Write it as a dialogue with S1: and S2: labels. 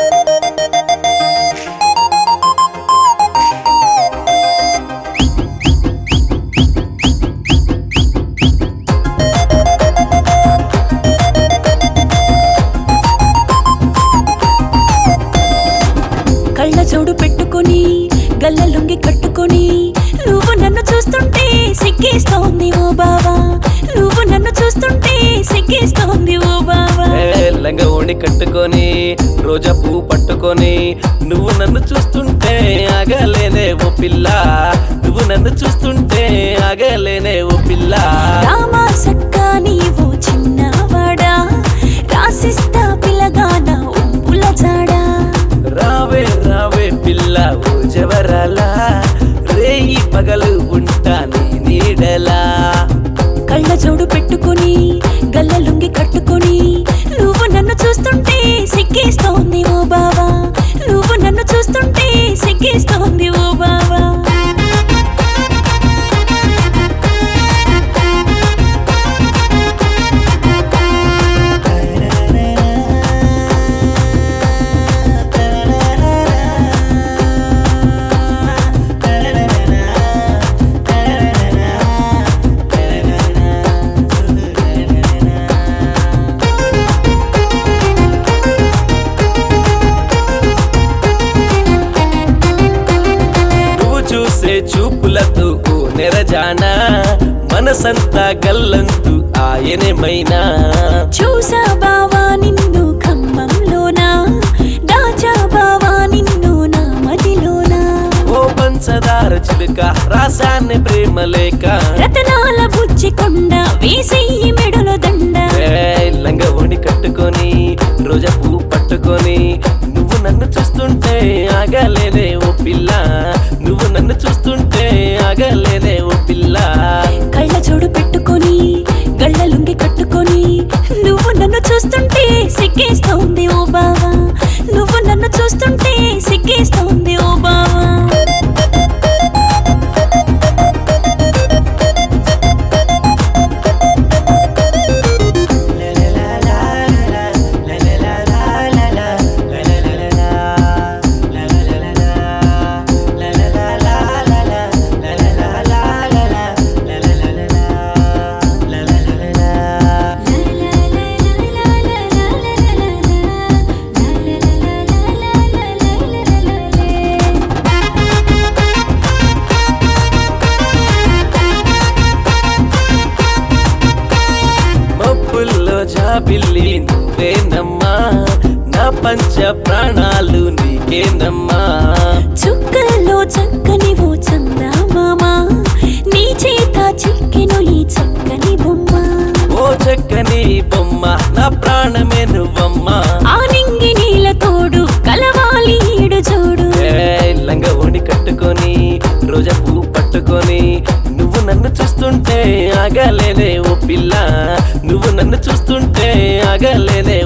S1: కళ్ళ జోడు పెట్టుకొని గల్ల లుంగి కట్టుకొని నువ్వు నన్ను చూస్తుంటే సిగ్గేస్తోంది ఓ బావా నువ్వు నన్ను చూస్తుంటే సిగ్గేస్తోంది ఓ బావా
S2: ఏ లంగ ఓణి కట్టుకొని రోజా పువ్వు పట్టుకొని నువ్వు నన్ను చూస్తుంటే ఆగలేనే ఓ పిల్ల నువ్వు నన్ను చూస్తుంటే ఆగలేనే ఓ పిల్ల
S1: రామా సక్కా నీవు చిన్నవాడా రాసిస్తా పిల్లగాన ఉప్పుల జాడా
S2: రావే రావే పిల్ల ఓ జవరాలా రేయి పగలు ఉంటా నీ నీడలా
S1: కళ్ళ జోడు పెట్టుకొని గల్ల లుంగి కట్టుకొని నువ్వు నన్ను చూస్తుంటే సిగ్గేస్తోంది ఓ బావా నువ్వు నన్ను చూస్తుంటే సిగ్గేస్తోంది ఓ బావా
S2: నువ్వు చూసే చూపులతో ఓ నెరజానా మనసంతా గల్లంతు ఆయనేమైనా
S1: చూసా బావా నిన్ను ఖమ్మంలోనా దాచా బావా నిన్ను నా మదిలోనా
S2: ఓ పంచదార చిలుక రాసాన్ని ప్రేమ లేక
S1: రతనాల బుజ్జి కొండ వేసేయి మెడలో దండ
S2: ఏయ్, లంగ ఓణి కట్టుకొని రోజా పువ్వు పట్టుకొని నువ్వు నన్ను చూస్తుంటే ఆగలేదే ఓ పిల్ల నువ్వు నన్ను చూస్తుంటే ఆగలేదే ఓ పిల్ల
S1: కళ్ళ జోడు పెట్టుకొని గళ్ళ లుంగి కట్టుకొని నువ్వు నన్ను చూస్తుంటే సిగ్గేస్తోంది ఓ బావా నువ్వు నన్ను చూస్తుంటే సిగ్గేస్తోంది ఓ బావా
S2: మబ్బుల్లో జాబిల్లి నువ్వేనమ్మా నా పంచ ప్రాణాలు నీకేనమ్మా
S1: చుక్కల్లో చక్కని ఓ చందమామ నీ చేత చిక్కెను ఈ చక్కని బొమ్మ
S2: ఓ చక్కని బొమ్మ నా ప్రాణమే నువ్వమ్మా
S1: ఆ నింగి నీల తోడు కలవాలి ఈడు చూడు
S2: ఏయ్, లంగ ఓణి కట్టుకొని రోజా పువ్వు పట్టుకొని నువ్వు నన్ను చూస్తుంటే ఆగలేదే ఓ పిల్ల నువ్వు నన్ను చూస్తుంటే ఆగలేదే